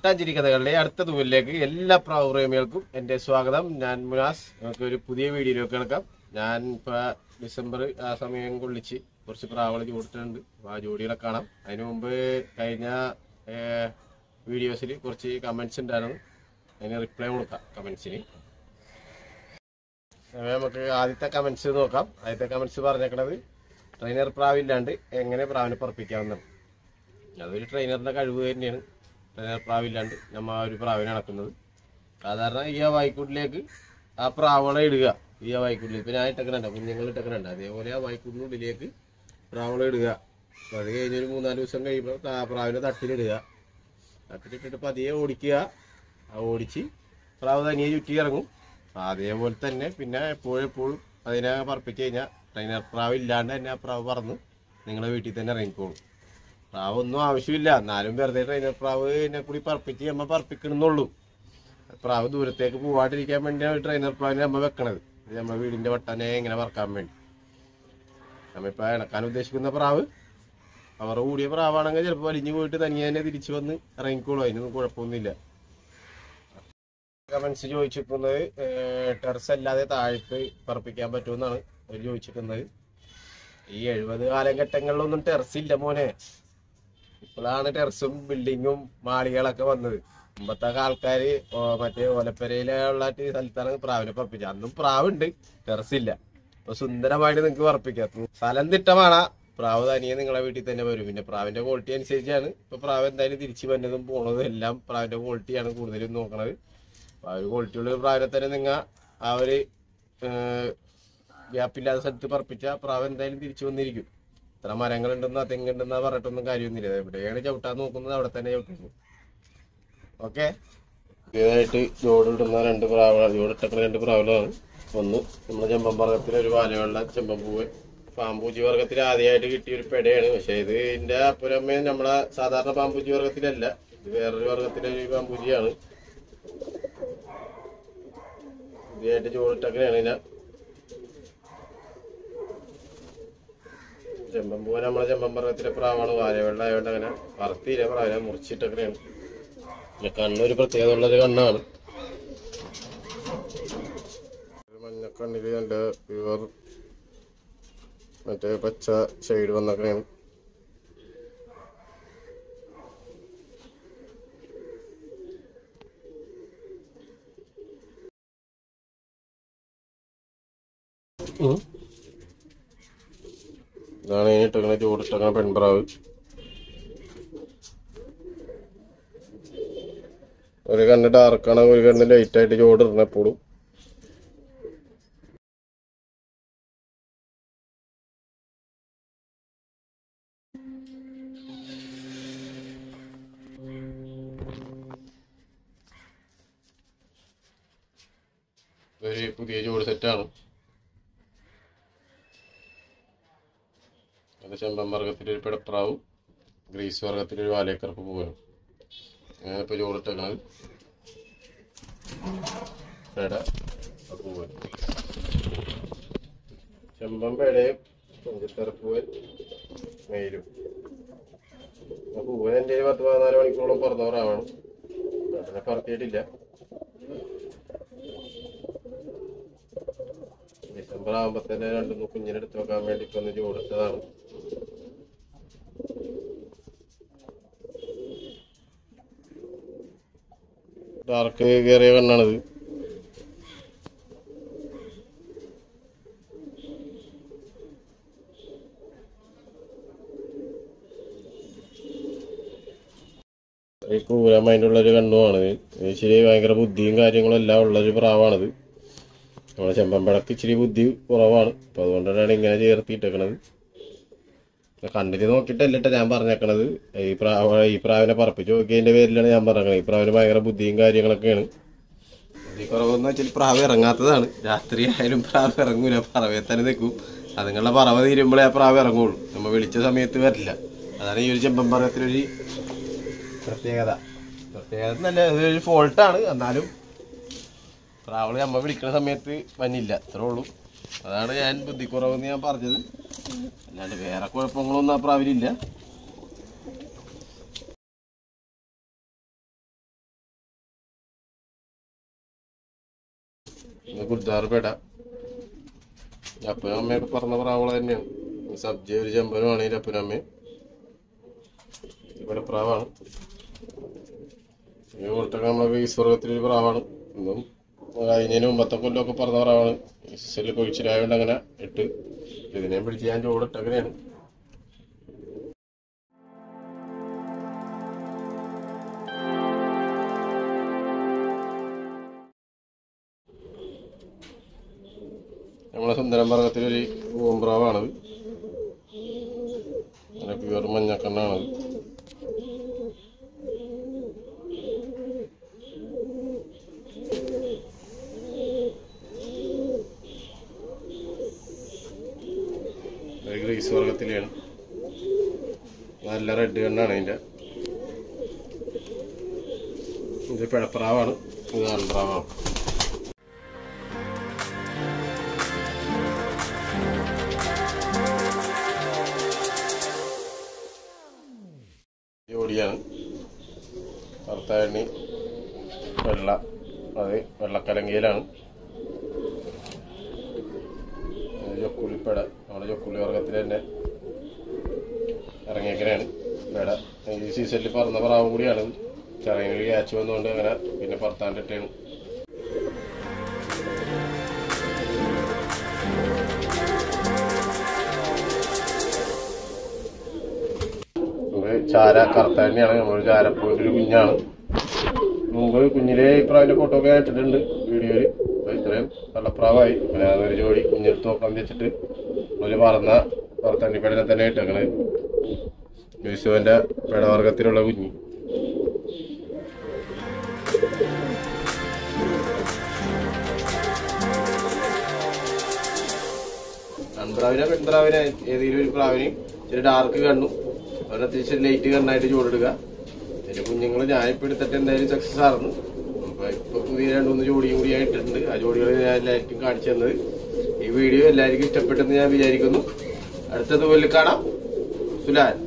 മട്ടാഞ്ചേരി കഥകളുടെ അടുത്ത തൂരിലേക്ക് എല്ലാ പ്രാവ് പ്രേമികൾക്കും എൻ്റെ സ്വാഗതം ഞാൻ മുനാസ് നമുക്ക് ഒരു പുതിയ വീഡിയോയിലേക്ക് കിടക്കാം ഞാൻ ഇപ്പോൾ ഡിസംബർ ആ സമയം കൊള്ളിച്ച് കുറച്ച് പ്രാവുകൾ ചൂടിട്ടുണ്ട് അപ്പോൾ ആ ജോഡികളെ കാണാം അതിന് മുമ്പ് കഴിഞ്ഞ വീഡിയോസിൽ കുറച്ച് കമൻസ് ഉണ്ടായിരുന്നു അതിന് റിപ്ലൈ കൊടുക്കാം കമൻസിന് നമുക്ക് ആദ്യത്തെ കമൻസ് നോക്കാം ആദ്യത്തെ കമൻസ് പറഞ്ഞേക്കണത് ട്രെയിനർ പ്രാവില്ലാണ്ട് എങ്ങനെ പ്രാവിനെ പറപ്പിക്കാവുന്നതാണ് അതൊരു ട്രെയിനറിന്റെ കഴിവ് തന്നെയാണ് ട്രെയിനർ പ്രാവില്ലാണ്ട് നമ്മ ആ ഒരു പ്രാവിനെ നടക്കുന്നത് സാധാരണ ഈ ആ വായിക്കൂട്ടിലേക്ക് ആ പ്രാവളെ ഇടുക ഈ ആ വായിക്കൂട്ടിൽ ഇപ്പൊ ഞാൻ ഇട്ടക്കണുണ്ട് കുഞ്ഞുങ്ങൾ ഇട്ടക്കണുണ്ട് അതേപോലെ ആ വായിക്കൂട്ടിനുള്ളിലേക്ക് പ്രാവളെ ഇടുക അപ്പൊ അത് കഴിഞ്ഞ് ഒരു മൂന്നാല് ദിവസം കഴിയുമ്പോൾ ആ പ്രാവിനെ തട്ടിലിടുക തട്ടിലിട്ടിട്ട് പതിയെ ഓടിക്കുക ആ ഓടിച്ച് പ്രാവ് തനിയെ ചുറ്റി ഇറങ്ങും അപ്പൊ അതേപോലെ തന്നെ പിന്നെ എപ്പോഴും എപ്പോഴും അതിനെ പറപ്പിച്ച് കഴിഞ്ഞാൽ ട്രെയിനർ പ്രാവ് ഇല്ലാണ്ട് തന്നെ ആ പ്രാവ് പറന്ന് നിങ്ങളെ വീട്ടിൽ തന്നെ ഇറങ്ങിക്കോളും പ്രാവ് ഒന്നും ആവശ്യമില്ല എന്നാലും വെറുതെ ട്രെയിനർ പ്രാവ് എന്നെ കൂടി പറപ്പിച്ച് നമ്മ പറപ്പിക്കണമെന്നുള്ളൂ പ്രാവ് ദൂരത്തേക്ക് പോവാണ്ടിരിക്കാൻ വേണ്ടിയാണ് ട്രെയിനർ പ്രാവിനെ നമ്മ വെക്കണത് ഇത് നമ്മ വീടിന്റെ വട്ടനെ ഇങ്ങനെ പറക്കാൻ വേണ്ടി നമ്മിപ്പോ ഇണക്കാൻ ഉദ്ദേശിക്കുന്ന പ്രാവ് അവർ കൂടിയ പ്രാവാണെങ്കിൽ ചിലപ്പോൾ വലിഞ്ഞു പോയിട്ട് തനിയെ തന്നെ തിരിച്ചു വന്ന് ഇറങ്ങിക്കോളൂ അതിനൊന്നും കുഴപ്പമൊന്നുമില്ല കമൻസ് ചോദിച്ചിരിക്കുന്നത് ടെറസ് അല്ലാതെ താഴത്ത് പറപ്പിക്കാൻ പറ്റുമെന്നാണ് അവർ ചോദിച്ചിരിക്കുന്നത് ഈ എഴുപത് കാലഘട്ടങ്ങളിലൊന്നും ടെറസ് ഇല്ല മോനെ ഇപ്പോഴാണ് ടെറസും ബിൽഡിങ്ങും മാളികളൊക്കെ വന്നത് മുമ്പത്തെ ആൾക്കാര് ഓ, മറ്റേ ഓലപ്പരയിലുള്ള സ്ഥലത്താണ് പ്രാവിനെ പറപ്പിച്ചത് അന്നും പ്രാവുണ്ട് ടെറസ് ഇല്ല അപ്പൊ സുന്ദരമായിട്ട് നിങ്ങൾക്ക് പറപ്പിക്കാം സ്ഥലം തിട്ടമാണ് പ്രാവ് തനിയെ നിങ്ങളെ വീട്ടിൽ തന്നെ വരും പിന്നെ പ്രാവിന്റെ ക്വാളിറ്റി അനുസരിച്ചാണ് ഇപ്പൊ പ്രാവ് എന്തായാലും തിരിച്ചു വരുന്നതും പോണതും എല്ലാം പ്രാവിന്റെ ക്വാളിറ്റിയാണ് കൂടുതലും നോക്കണത് അപ്പൊ ആ ഒരു ക്വാളിറ്റി ഉള്ള ഒരു പ്രാവിനെ തന്നെ നിങ്ങൾ ആ ഒരു ഗ്യാപ്പില്ലാത്ത സ്ഥലത്ത് പറപ്പിച്ച പ്രാവ് എന്തായാലും തിരിച്ചു വന്നിരിക്കും ഇത്ര മരങ്ങളുണ്ടെന്നാ തെങ്ങുണ്ടെന്നാ പറഞ്ഞിട്ടൊന്നും കാര്യമൊന്നുമില്ല എവിടെയാണ് ചവിട്ടാൻ നോക്കുന്നത് അവിടെ തന്നെ ചവിട്ടുന്നു ഓക്കെ ഇതായിട്ട് ജോഡിടുന്ന രണ്ട് പ്രാവുകൾ ജോഡിട്ടക്കുന്ന രണ്ട് പ്രാവുകളാണ് ഒന്ന് നമ്മുടെ ചെമ്പമ്പർഗത്തിലെ ഒരു വാലയുള്ള ചെമ്പമ്പൂവ് പാമ്പൂജി വർഗത്തിൽ ആദ്യമായിട്ട് കിട്ടിയ ഒരു പെടയാണ് പക്ഷെ ഇത് ഇതിന്റെ അപ്പുറമേ നമ്മളെ സാധാരണ പാമ്പൂജി വർഗത്തിലല്ല ഇത് വേറൊരു വർഗത്തിലെ ഒരു പാമ്പൂജിയാണ് ഇതായിട്ട് ജോഡിട്ടക്കനെയാണ് ഇതിനെ ചെമ്പമ്പൂവൻ നമ്മളെ ചെമ്പമ്പർഗത്തിലെ പ്രാവാണ് വാലവെള്ള ആയതുകൊണ്ട് അങ്ങനെ വറുത്തിയില്ല പ്രാവിനെ മുറിച്ചിട്ടൊക്കെയാണ് പിന്നെ കണ്ണൊരു പ്രത്യേകത ഉള്ളൊരു കണ്ണാണ് ഒരു മഞ്ഞക്കണ്ണില് നല്ല പ്യുവർ മറ്റേ പച്ച ഷെയ്ഡ് വന്നൊക്കെയാണ് ഉം. ഇതാണ് ഇനി ഇട്ടേക്കണ ചൂടിട്ടേക്കണ പെൺപ്രാവ് ഒരു കണ്ണ് ഡാർക്കാണ് ഒരു കണ്ണ് ലൈറ്റ് ആയിട്ട് ചോടിടണം എപ്പോഴും ഒരു പുതിയ ജോഡി സെറ്റാണ് അത് ചെമ്പൻ വർഗത്തിലെ ഒരു പിടപ്രാവും ഗ്രീസ് വർഗത്തിലെ ഒരു വാലേക്കറുപ്പ് പോവുകയാണ് അങ്ങനെ ഇപ്പോൾ ചോറിട്ടേക്കാണ് പേട പൂവൻ ചെമ്പൻ പേടയും തുഞ്ചത്തറപ്പൂവൻ മെയിലും ആ പൂവൻ എൻ്റെ പത്ത് പതിനാല് മണിക്കൂറോളം പുറന്നവരാണ് അതിനെ പറത്തിയിട്ടില്ല ഡിസംബർ ആകുമ്പോ തന്നെ രണ്ടു കുഞ്ഞിനെ എടുത്ത് വെക്കാൻ വേണ്ടി ഇപ്പൊ ഒന്ന് ചോദിച്ചതാണ് ഡാർക്ക് കയറിയ കണ്ണാണിത് ഈ ക്രൂരമായിട്ടുള്ള ഒരു കണ്ണുമാണിത് ഇത് ഇച്ചിരി ഭയങ്കര ബുദ്ധിയും കാര്യങ്ങളും എല്ലാം ഉള്ളൊരു പ്രാവാണിത് നമ്മളെ ചെമ്പമ്പടക്ക് ഇച്ചിരി ബുദ്ധി കുറവാണ് അപ്പൊ അതുകൊണ്ടാണ് ഇങ്ങനെ ചേർത്തിട്ടേക്കണത് കണ്ണില് നോക്കിയിട്ടല്ല ട്ടോ ഞാൻ പറഞ്ഞേക്കണത് ഈ പ്രാവ ഈ പ്രാവിനെ പറപ്പിച്ച് നോക്കിയതിന്റെ പേരിലാണ് ഞാൻ പറഞ്ഞേക്കണത് ഈ പ്രാവിന് ഭയങ്കര ബുദ്ധിയും കാര്യങ്ങളൊക്കെയാണ് ബുദ്ധി കുറവെന്ന് വെച്ചാൽ പ്രാവ് ഇറങ്ങാത്തതാണ് രാത്രി ആയാലും പ്രാവ് ഇറങ്ങൂല പറവയെ തന്നെ നിൽക്കും അതുങ്ങളുടെ പറവ തീരുമ്പോഴേ ആ പ്രാവ് ഇറങ്ങുള്ളൂ നമ്മൾ വിളിച്ച സമയത്ത് വരില്ല അതാണ് ഈ ഒരു ചെമ്പൻ പറയത്തിലൊരു പ്രത്യേകത പ്രത്യേകത നല്ല ഒരു ഫോൾട്ടാണ് എന്നാലും പ്രാവള് അമ്മ വിളിക്കുന്ന സമയത്ത് വന്നില്ല അത്രേ ഉള്ളൂ അതാണ് ഞാൻ ബുദ്ധിക്കുറവെന്ന് ഞാൻ പറഞ്ഞത് അല്ലാണ്ട് വേറെ കുഴപ്പങ്ങളൊന്നും ആ പ്രാവിലില്ല ഇത് ഗുരുദാർ പേട അപ്പനും അമ്മയൊക്കെ പറഞ്ഞ പ്രാവള തന്നെയാണ് ഈ സബ്ജി ഒരു ചെമ്പനുമാണ് ഇതിന്റെ അപ്പനും അമ്മയും ഇവിടെ പ്രാവാണ് ഈ കൊടുത്തൊക്കെ നമ്മളെ ഈ സ്വർഗത്തിലൊരു പ്രാവാണ് ഇന്നും കഴിഞ്ഞതിന് മുമ്പത്തെ കൊല്ലമൊക്കെ പറഞ്ഞ പ്രാവാണ് സെല്ല് കൊഴിച്ചിലായതുകൊണ്ട് അങ്ങനെ ഇട്ട് ഇതിനെ പിടിച്ച് ഞാൻ ചോടിട്ട് അങ്ങനെയാണ് നമ്മളെ സുന്ദരം പറകത്തിലൊരു പൂമ്പ്രാവാണത് അങ്ങനെ പ്യുവർ മഞ്ഞക്കണ്ണാണത് ഒരു ഗ്രീസ് വർഗത്തിലാണ് നല്ല റെഡ് കണ്ണാണ് അതിന്റെ ഇത് പിഴപ്രാവാണ് ഇത് ആൺപ്രാവാണ് ജോഡിയാണ് കറുത്തായണ്ണി വെള്ള അത് വെള്ളക്കലങ്കയിലാണ് ഇത് ചൊക്കുളിപ്പട നമ്മുടെ ചൊക്കുളി വർഗത്തിൽ തന്നെ ഇറങ്ങിയേക്കനാണ് പേട ഈ സീസണിൽ പറന്ന പ്രാവും കൂടിയാണ് ചെറിയ ക്യാച്ച് വന്നുകൊണ്ട് അങ്ങനെ പിന്നെ പറത്താണ്ടിട്ടാണ് ഇത് ചാര കറുത്ത തന്നെയാണ് നമ്മളൊരു ചാരപ്പോയിന്റെ ഒരു കുഞ്ഞാണ് മുമ്പ് കുഞ്ഞിലെ ഈ പ്രാവിന്റെ ഫോട്ടോ ഒക്കെ ഇട്ടിട്ടുണ്ട് വീഡിയോയില് അപ്പൊ ഇത്രയും വെള്ളപ്രാവായി പിന്നെ അതൊരു ജോഡി കുഞ്ഞെടുത്ത് നോക്കാൻ വെച്ചിട്ട് ഒരു പറന്ന പറത്തണ്ണിപ്പേടനെ തന്നെ ഇട്ടേക്കണ് യൂസുവിന്റെ പേടവർഗത്തിലുള്ള കുഞ്ഞ് അൺപ്രാവിനെ പെൺപ്രാവിനെ ഏതെങ്കിലും ഒരു പ്രാവിന് ഇച്ചിരി ഡാർക്ക് കണ്ണു അവന് അത്യാവശ്യം ലൈറ്റ് കണ്ണായിട്ട് ചൂടെടുക്കുക എന്റെ കുഞ്ഞുങ്ങൾ ഞാനിപ്പോ എടുത്തിട്ട് എന്തായാലും സക്സസ് ആയിരുന്നു അപ്പൊ ഇപ്പൊ പുതിയ രണ്ടു മൂന്ന് ജോഡിയും കൂടി ആയിട്ടുണ്ട് ആ ജോഡികൾ ഞാൻ എല്ലാവർക്കും കാണിച്ചു തന്നത് ഈ വീഡിയോ എല്ലാവർക്കും ഇഷ്ടപ്പെട്ടെന്ന് ഞാൻ വിചാരിക്കുന്നു അടുത്തത് പോലെ കാണാം സുലാൻ